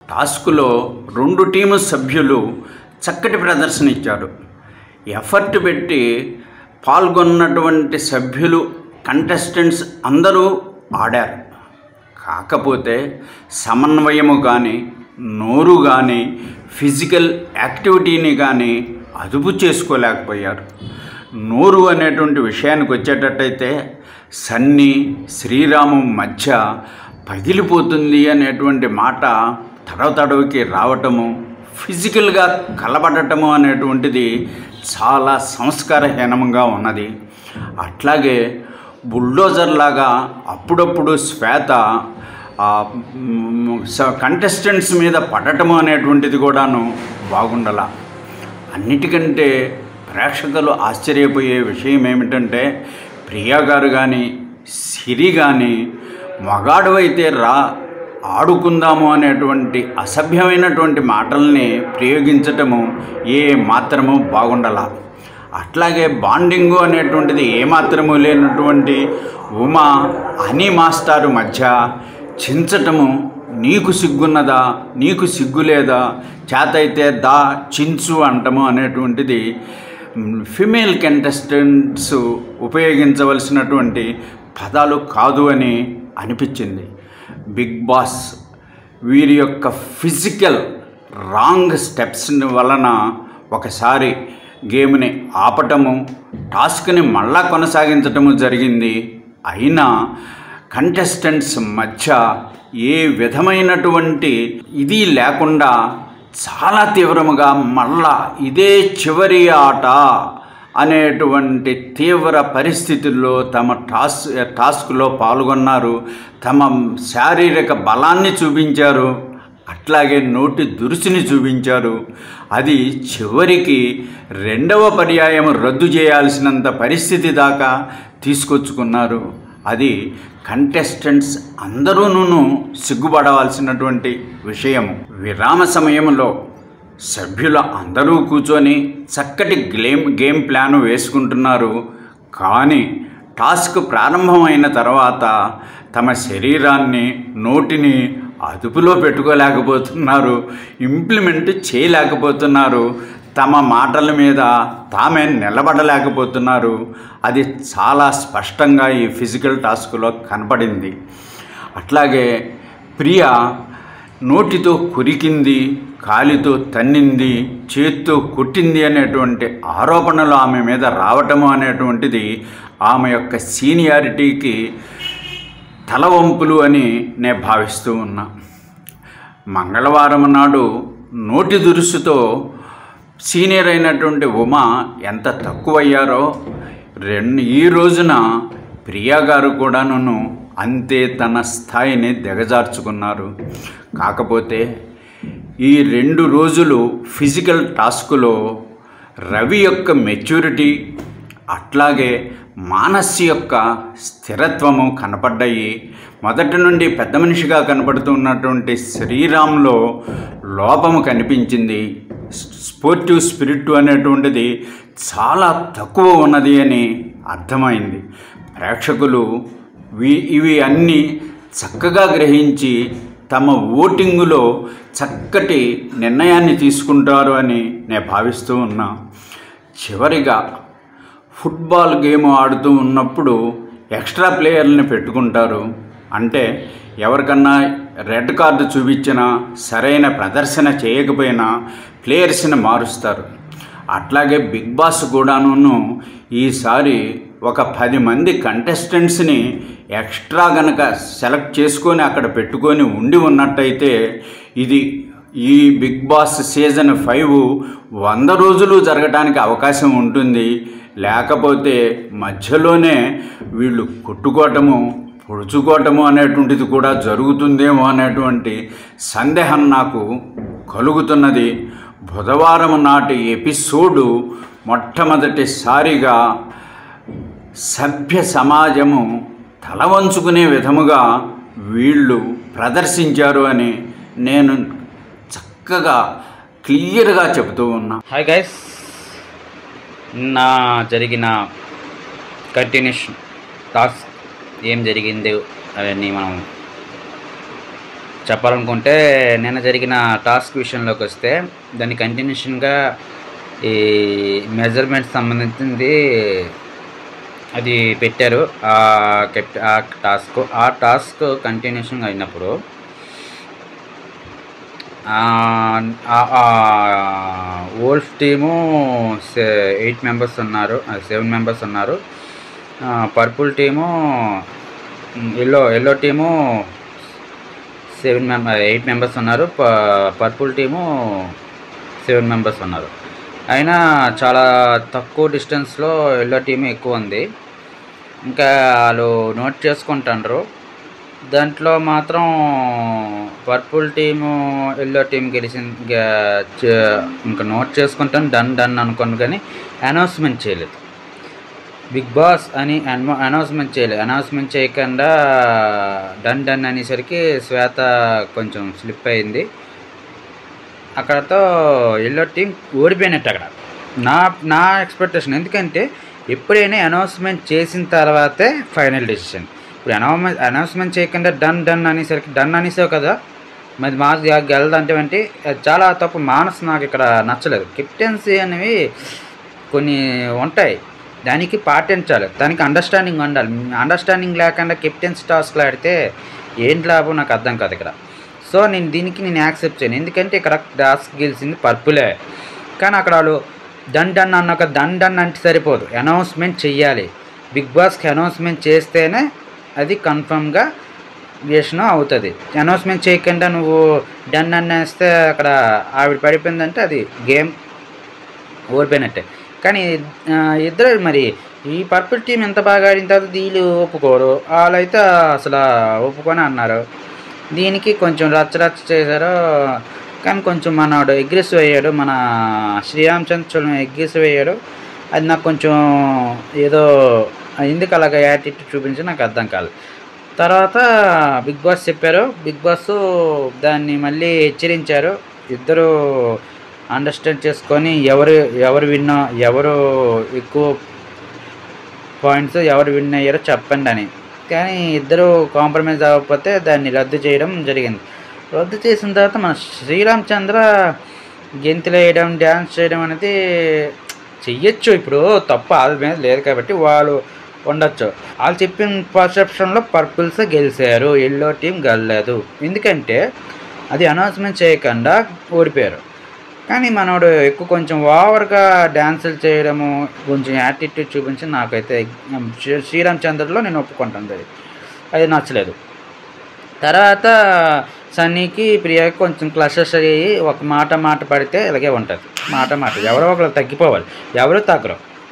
టాస్క్లో రెండు టీము సభ్యులు చక్కటి ప్రదర్శన ఇచ్చారు ఎఫర్ట్ పెట్టి పాల్గొన్నటువంటి సభ్యులు కంటెస్టెంట్స్ అందరూ ఆడారు కాకపోతే సమన్వయము కానీ నోరు కానీ ఫిజికల్ యాక్టివిటీని కానీ అదుపు చేసుకోలేకపోయారు నోరు అనేటువంటి విషయానికి వచ్చేటట్టయితే సన్ని శ్రీరాము మధ్య పగిలిపోతుంది అనేటువంటి మాట తడవ తడవకి రావటము ఫిజికల్గా కలబడటము అనేటువంటిది చాలా సంస్కారహీనంగా ఉన్నది అట్లాగే బుల్డోజర్ లాగా అప్పుడప్పుడు శ్వేత కంటెస్టెంట్స్ మీద పడటము అనేటువంటిది కూడాను బాగుండాల అన్నిటికంటే ప్రేక్షకులు ఆశ్చర్యపోయే విషయం ఏమిటంటే ప్రియా గారు కానీ సిరి కానీ మగాడు అయితే రా ఆడుకుందాము అనేటువంటి అసభ్యమైనటువంటి మాటల్ని ప్రయోగించటము ఏ మాత్రము బాగుండాల అట్లాగే బాండింగు అనేటువంటిది ఏమాత్రము లేనటువంటి ఉమా అని మాస్టారు మధ్య చించటము నీకు సిగ్గున్నదా నీకు సిగ్గు లేదా చేతైతే దా చించు అంటము అనేటువంటిది ఫిమేల్ కంటెస్టెంట్స్ ఉపయోగించవలసినటువంటి పదాలు కాదు అని అనిపించింది బిగ్ బాస్ వీరి యొక్క ఫిజికల్ రాంగ్ స్టెప్స్ వలన ఒకసారి గేమ్ని ఆపటము టాస్క్ని మళ్ళా కొనసాగించటము జరిగింది అయినా కంటెస్టెంట్స్ మధ్య ఏ విధమైనటువంటి ఇది లేకుండా చాలా తీవ్రముగా మళ్ళా ఇదే చివరి ఆట అనేటువంటి తీవ్ర పరిస్థితుల్లో తమ టాస్ టాస్క్లో పాల్గొన్నారు తమ శారీరక బలాన్ని చూపించారు అట్లాగే నోటి దురుసుని చూపించారు అది చివరికి రెండవ పర్యాయం రద్దు చేయాల్సినంత పరిస్థితి దాకా తీసుకొచ్చుకున్నారు అది కంటెస్టెంట్స్ అందరూనూ సిగ్గుపడవలసినటువంటి విషయం విరామ సమయంలో సభ్యులు అందరూ కూర్చొని చక్కటి గేమ్ గేమ్ ప్లాన్ వేసుకుంటున్నారు కానీ టాస్క్ ప్రారంభమైన తర్వాత తమ శరీరాన్ని నోటిని అదుపులో పెట్టుకోలేకపోతున్నారు ఇంప్లిమెంట్ చేయలేకపోతున్నారు తమ మాటల మీద తామే నిలబడలేకపోతున్నారు అది చాలా స్పష్టంగా ఈ ఫిజికల్ టాస్క్లో కనపడింది అట్లాగే ప్రియ నోటితో కొరికింది కాలితో తన్నింది చేత్తో కొట్టింది అనేటువంటి ఆరోపణలు ఆమె మీద రావటము అనేటువంటిది ఆమె యొక్క సీనియారిటీకి తలవంపులు అని నేను భావిస్తూ ఉన్నా మంగళవారం నాడు నోటి దురుసుతో సీనియర్ అయినటువంటి ఉమా ఎంత తక్కువయ్యారో రెండు ఈ రోజున ప్రియా గారు కూడాను అంతే తన స్థాయిని దిగజార్చుకున్నారు కాకపోతే ఈ రెండు రోజులు ఫిజికల్ టాస్కులో రవి యొక్క మెచ్యూరిటీ అట్లాగే మానస్ యొక్క స్థిరత్వము కనపడ్డాయి మొదటి నుండి పెద్ద మనిషిగా కనపడుతున్నటువంటి శ్రీరామ్లో లోపము కనిపించింది స్పోర్టివ్ స్పిరిట్ అనేటువంటిది చాలా తక్కువ ఉన్నది అని అర్థమైంది ప్రేక్షకులు వి ఇవి అన్నీ చక్కగా గ్రహించి తమ ఓటింగులో చక్కటి నిర్ణయాన్ని తీసుకుంటారు అని నేను భావిస్తూ ఉన్నా చివరిగా ఫుట్బాల్ గేమ్ ఆడుతూ ఉన్నప్పుడు ఎక్స్ట్రా ప్లేయర్ని పెట్టుకుంటారు అంటే ఎవరికన్నా రెడ్ కార్డు చూపించినా సరైన ప్రదర్శన చేయకపోయినా ప్లేయర్స్ని మారుస్తారు అట్లాగే బిగ్ బాస్ కూడాను ఈసారి ఒక పది మంది కంటెస్టెంట్స్ని ఎక్స్ట్రా గనక సెలెక్ట్ చేసుకొని అక్కడ పెట్టుకొని ఉండి ఉన్నట్టయితే ఇది ఈ బిగ్ బాస్ సీజన్ ఫైవ్ వంద రోజులు జరగడానికి అవకాశం ఉంటుంది లేకపోతే మధ్యలోనే వీళ్ళు కొట్టుకోవటము పొడుచుకోవటము అనేటువంటిది కూడా జరుగుతుందేమో అనేటువంటి సందేహం నాకు కలుగుతున్నది బుధవారం నాటి ఎపిసోడు మొట్టమొదటిసారిగా సభ్య సమాజము తల వంచుకునే విధముగా వీళ్ళు ప్రదర్శించారు అని నేను చక్కగా క్లియర్గా చెబుతూ ఉన్నా హాయ్ గైస్ నిన్న జరిగిన కంటిన్యూషన్ టాస్క్ ఏం జరిగింది అవన్నీ మనం చెప్పాలనుకుంటే నిన్న జరిగిన టాస్క్ విషయంలోకి వస్తే దాని కంటిన్యూషన్గా ఈ మెజర్మెంట్ సంబంధించింది అది పెట్టారు ఆ కెప్ ఆ టాస్క్ ఆ టాస్క్ కంటిన్యూషన్ అయినప్పుడు ఓల్ఫ్ టీము ఎయిట్ మెంబర్స్ ఉన్నారు సెవెన్ మెంబర్స్ ఉన్నారు purple team yellow yellow team seven member eight members ఉన్నారు ప- పర్పుల్ టీము సెవెన్ మెంబర్స్ ఉన్నారు అయినా చాలా తక్కువ డిస్టెన్స్లో ఎల్లో టీం ఎక్కువ ఉంది ఇంకా వాళ్ళు నోట్ చేసుకుంటాండ్రు దాంట్లో మాత్రం పర్పుల్ టీము ఎల్లో టీం గెలిచింది గె- చ- ఇంకా నోట్ చేసుకుంటాను డన్ డన్ అనుకోను కానీ అనౌన్స్మెంట్ చేయలేదు బిగ్ బాస్ అని అన్మ- అనౌన్స్మెంట్ చేయలేదు అనౌన్స్మెంట్ చేయకుండా డన్ డన్ అనేసరికి శ్వేత కొంచెం స్లిప్ అయింది అక్కడతో ఎల్లో టీం ఓడిపోయినట్టు అక్కడ నా నా ఎక్స్పెక్టేషన్ ఎందుకంటే ఎప్పుడైనా అనౌన్స్మెంట్ చేసిన తర్వాతే ఫైనల్ డెసిషన్ ఇప్పుడు అనౌన్మెంట్ అనౌన్స్మెంట్ చేయకుండా డన్ డన్ అనేసరికి డన్ అనేసావు కదా మరి మా గెలదంటే అంటే అది చాలా తప్పు మానసు నాకు ఇక్కడ నచ్చలేదు కెప్టెన్సీ అనేవి కొన్ని ఉంటాయి దానికి పాటించాలి దానికి అండర్స్టాండింగ్ ఉండాలి అండర్స్టాండింగ్ లేకుండా కెప్టెన్సీ టాస్క్లు ఆడితే ఏంటి లాభం నాకు అర్థం కాదు ఇక్కడ సో నేను దీనికి నేను యాక్సెప్ట్ చేయను ఎందుకంటే ఇక్కడ టాస్క్ గెలిచింది పర్పులే కానీ అక్కడ వాళ్ళు డన్ డన్ అన్నాక డన్ డన్ అంటే సరిపోదు అనౌన్స్మెంట్ చెయ్యాలి బిగ్ బాస్కి అనౌన్స్మెంట్ చేస్తేనే అది కన్ఫర్మ్గా వేషన్ అవుతుంది అనౌన్స్మెంట్ చేయకుండా నువ్వు డన్ డన్ వేస్తే అక్కడ ఆవిడ పడిపోయిందంటే అది గేమ్ ఓడిపోయినట్టే కానీ ఆ, ఇద్దరు మరి ఈ పర్పుల్ టీం ఎంత బాగా ఆడిన తర్వాత వీళ్ళు ఒప్పుకోరు వాళ్ళైతే అసలు ఒప్పుకొని అన్నారు దీనికి కొంచెం రచ్చ రచ్చ చేశారు కానీ కొంచెం మనోడు అగ్రెసివ్ అయ్యాడు మన శ్రీరామచంద్ర చూడడం అగ్రెసివ్ అయ్యాడు అది నాకు కొంచెం ఏదో ఎందుకు అలాగ యాటిట్యూడ్ చూపించి నాకు అర్థం కాలేదు తర్వాత బిగ్ బాస్ చెప్పారు బిగ్ బాస్ దాన్ని మళ్ళీ హెచ్చరించారు ఇద్దరు అండర్స్టాండ్ చేసుకొని ఎవరు ఎవరు విన్నా ఎవరు ఎక్కువ పాయింట్స్ ఎవరు విన్ అయ్యారో చెప్పండి అని కానీ ఇద్దరు కాంప్రమైజ్ అవ్వకపోతే దాన్ని రద్దు చేయడం జరిగింది రద్దు చేసిన తర్వాత మన శ్రీరామచంద్ర గెంతులు వేయడం డ్యాన్స్ చేయడం అనేది చెయ్యొచ్చు ఇప్పుడు తప్పు వాళ్ళ మీద లేదు కాబట్టి వాళ్ళు ఉండొచ్చు వాళ్ళు చెప్పిన పర్సెప్షన్లో పర్పుల్స్ గెలిచారు ఎల్లో టీం గెలలేదు ఎందుకంటే అది అనౌన్స్మెంట్ చేయకుండా ఓడిపోయారు కానీ మనోడు ఎక్కువ కొంచెం ఓవర్గా డ్యాన్సులు చేయడము కొంచెం యాటిట్యూడ్ చూపించి నాకైతే శ్రీ- శ్రీరామ్ చంద్రలో నేను ఒప్పుకుంటాను అది అది నచ్చలేదు తర్వాత సన్నీకి ప్రియాకి కొంచెం క్లషెస్ అయ్యి ఒక మాట మాట పడితే ఇలాగే ఉంటుంది మాట మాట ఎవరో ఒకరు తగ్గిపోవాలి ఎవరు తగ్గరు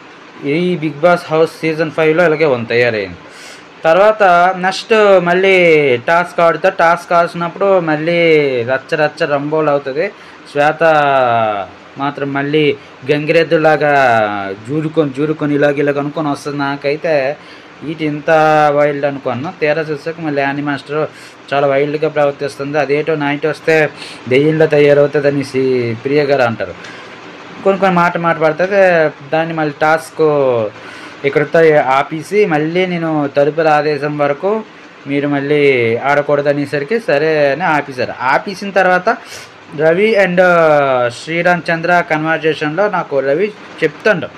ఈ బిగ్ బాస్ హౌస్ సీజన్ ఫైవ్లో ఇలాగే ఉంది తయారైంది తర్వాత నెక్స్ట్ మళ్ళీ టాస్క్ ఆడుతా టాస్క్ ఆడినప్పుడు మళ్ళీ రచ్చ రచ్చ రంబోలు అవుతుంది శ్వేత మాత్రం మళ్ళీ గంగిరెద్దులాగా జూరుకొని జూరుకొని ఇలాగ ఇలాగ అనుకొని వస్తుంది నాకైతే వీటి ఇంత వైల్డ్ అనుకున్నాను తీరా చూసాక మళ్ళీ యానీ మాస్టర్ చాలా వైల్డ్గా ప్రవర్తిస్తుంది అదేటో నైట్ వస్తే దెయ్యంలో తయారవుతుంది అనేసి ప్రియ గారు అంటారు కొన్ని కొన్ని మాట మాట పడుతుంది దాన్ని మళ్ళీ టాస్క్ ఇక్కడితో ఆపేసి మళ్ళీ నేను తదుపరి ఆదేశం వరకు మీరు మళ్ళీ ఆడకూడదు అనేసరికి సరే అని ఆపేశారు ఆపేసిన తర్వాత రవి అండ్ శ్రీరామ్ చంద్ర కన్వర్జేషన్లో నాకు రవి చెప్తాడు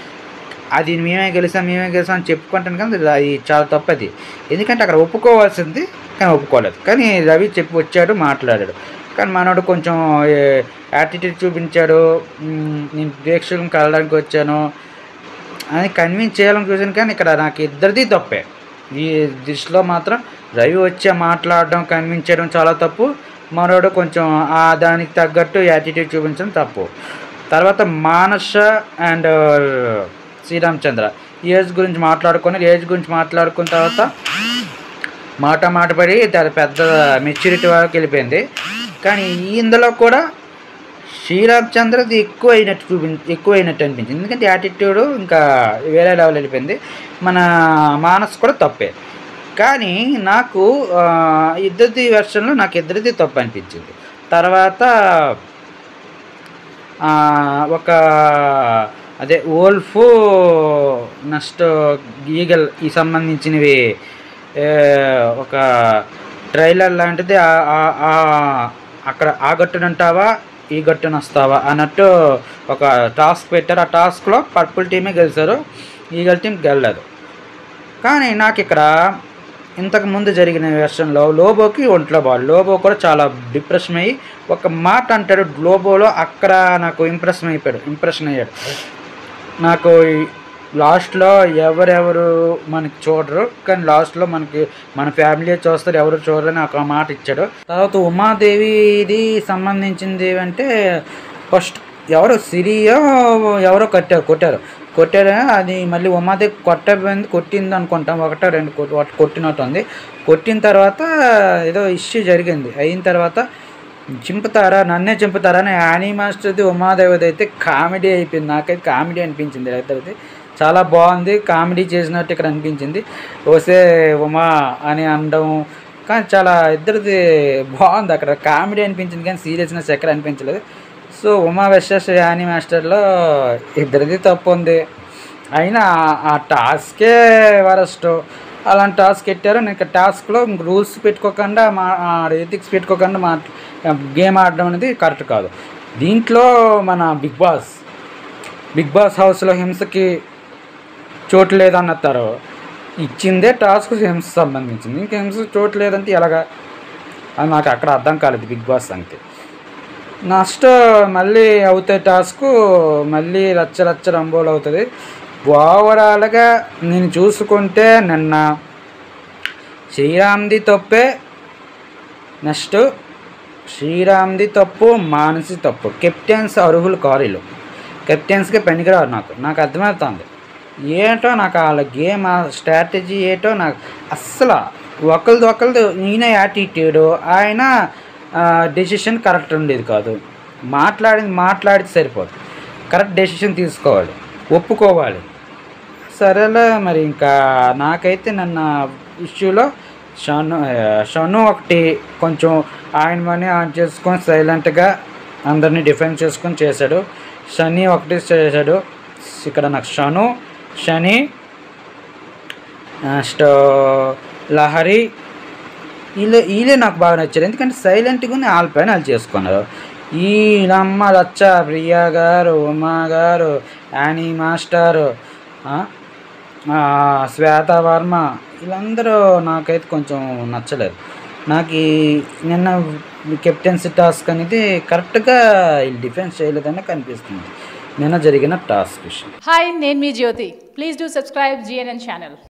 అది మేమే గెలిసాం మేమే గెలిసాం అని చెప్పుకుంటాను కానీ అది చాలా తప్పది ఎందుకంటే అక్కడ ఒప్పుకోవాల్సింది కానీ ఒప్పుకోలేదు కానీ రవి చెప్పి వచ్చాడు మాట్లాడాడు కానీ మనోడు కొంచెం యాటిట్యూడ్ చూపించాడు మ్, నేను ప్రేక్షకులను కలడానికి వచ్చాను అని కన్విన్స్ చేయాలని చూసాను కానీ ఇక్కడ నాకు ఇద్దరిది తప్పే ఈ దృష్టిలో మాత్రం రవి వచ్చి మాట్లాడడం కన్విన్స్ చేయడం చాలా తప్పు మనోడు కొంచెం ఆ దానికి తగ్గట్టు యాటిట్యూడ్ చూపించడం తప్పు తర్వాత మానస అండ్ శ్రీరామచంద్ర ఏజ్ గురించి మాట్లాడుకొని ఏజ్ గురించి మాట్లాడుకున్న తర్వాత మాట మాట పడి దాని పెద్ద మెచ్యూరిటీ వరకు వెళ్ళిపోయింది కానీ ఇందులో కూడా శ్రీరామచంద్రది ఎక్కువ అయినట్టు చూపి ఎక్కువ అయినట్టు అనిపించింది ఎందుకంటే యాటిట్యూడ్ ఇంకా వేరే లెవెల్ వెళ్ళిపోయింది మన మానస్ కూడా తప్పే కానీ నాకు ఆ, ఇద్దరిది వెర్షన్లో నాకు ఇద్దరిది తప్పు అనిపించింది తర్వాత ఆ, ఒక అదే ఓల్ఫ్ నెక్స్ట్ ఈగల్ ఈ సంబంధించినవి ఏ, ఒక ట్రైలర్ లాంటిది ఆ- ఆ- ఆ- అక్కడ ఆ గట్టునంటావా ఈ గట్టున వస్తావా అన్నట్టు ఒక టాస్క్ పెట్టారు ఆ టాస్క్లో పర్పుల్ టీమే గెలిచారు ఈగల్ టీం గెలలేదు కానీ నాకు ఇక్కడ ఇంతకు ముందు జరిగిన వెర్షన్లో లోబోకి ఒంట్లో బాల్ లోబో కూడా చాలా డిప్రెషన్ అయ్యి ఒక మాట అంటాడు లోబోలో అక్కడ నాకు ఇంప్రెషన్ అయిపోయాడు ఇంప్రెషన్ అయ్యాడు నాకు ఈ లాస్ట్లో ఎవరెవరు మనకి చూడరు కానీ లాస్ట్లో మనకి మన ఫ్యామిలీ చూస్తారు ఎవరు చూడరని ఒక మాట ఇచ్చాడు తర్వాత ఉమాదేవిది సంబంధించింది అంటే ఫస్ట్ ఎవరో సిరియో ఎవరో కట్టారు కొట్టారు కొట్టారు అది మళ్ళీ ఉమాదేవి కొట్టబోయింది కొట్టింది అనుకుంటాం ఒకటో రెండు కొట్టి ఒకటి కొట్టినట్టు ఉంది కొట్టిన తర్వాత ఏదో ఇష్యూ జరిగింది అయిన తర్వాత చింపుతారా నన్నే చింపుతారా అని యానీ మాస్టర్ది ఉమాదేవిది అయితే కామెడీ అయిపోయింది నాకైతే కామెడీ అనిపించింది ఇద్దరిది చాలా బాగుంది కామెడీ చేసినట్టు ఇక్కడ అనిపించింది ఓసే ఉమా అని అనడం కానీ చాలా ఇద్దరిది బాగుంది అక్కడ కామెడీ అనిపించింది కానీ సీరియస్నెస్ ఎక్కడ అనిపించలేదు సో ఉమా వెస్టర్స్ యానీ మాస్టర్లో ఇద్దరిది తప్పు ఉంది అయినా ఆ- ఆ టాస్కే వరస్ట్ అలాంటి టాస్క్ పెట్టారు నేను టాస్క్లో రూల్స్ పెట్టుకోకుండా మా ఎథిక్స్ పెట్టుకోకుండా మా గేమ్ ఆడడం అనేది కరెక్ట్ కాదు దీంట్లో మన బిగ్ బాస్ బిగ్ బాస్ హౌస్లో హింసకి చోటు లేదన్నస్తారు ఇచ్చిందే టాస్క్ హింస సంబంధించింది ఇంకా హింస చోటు లేదంటే ఎలాగా అది నాకు అక్కడ అర్థం కాలేదు బిగ్ బాస్ సంగతి నెక్స్ట్ మళ్ళీ అవుతాయి టాస్క్ మళ్ళీ రచ్చ రచ్చ రంబోలు అవుతుంది ఓవరాల్గా నేను చూసుకుంటే నిన్న శ్రీరామ్ది తప్పే నెక్స్ట్ శ్రీరామ్ది తప్పు మానసి తప్పు కెప్టెన్స్ అర్హులు కారీలు కెప్టెన్స్కి పనికిరారు నాకు నాకు అర్థమవుతుంది ఏంటో నాకు వాళ్ళ గేమ్ ఆ స్ట్రాటజీ ఏంటో నాకు అస్సలు ఒకరిది ఒకరిది ఈయన యాటిట్యూడ్ ఆయన డెసిషన్ కరెక్ట్ ఉండేది కాదు మాట్లాడింది మాట్లాడితే సరిపోదు కరెక్ట్ డెసిషన్ తీసుకోవాలి ఒప్పుకోవాలి సరేలే మరి ఇంకా నాకైతే నన్న ఇష్యూలో షను షను ఒకటి కొంచెం ఆయన మనీ ఆన్ చేసుకొని సైలెంట్గా అందరినీ డిఫెన్స్ చేసుకొని చేశాడు శని ఒకటి చేశాడు ఇక్కడ నాకు షను శని నెక్స్ట్ లహరి వీళ్ళే వీళ్ళే నాకు బాగా నచ్చారు ఎందుకంటే సైలెంట్గా వాళ్ళ పైన వాళ్ళు చేసుకున్నారు ఈ అమ్మ లచ్చ ప్రియా గారు ఉమా గారు యానీ మాస్టర్ ఆ, ఆ, శ్వేత వర్మ వీళ్ళందరూ నాకైతే కొంచెం నచ్చలేదు నాకు ఈ నిన్న కెప్టెన్సీ టాస్క్ అనేది కరెక్ట్గా వీళ్ళు డిఫెన్స్ చేయలేదని కనిపిస్తుంది నిన్న జరిగిన టాస్క్ విషయం హాయ్ నేను మీ Jyothi please do subscribe GNN channel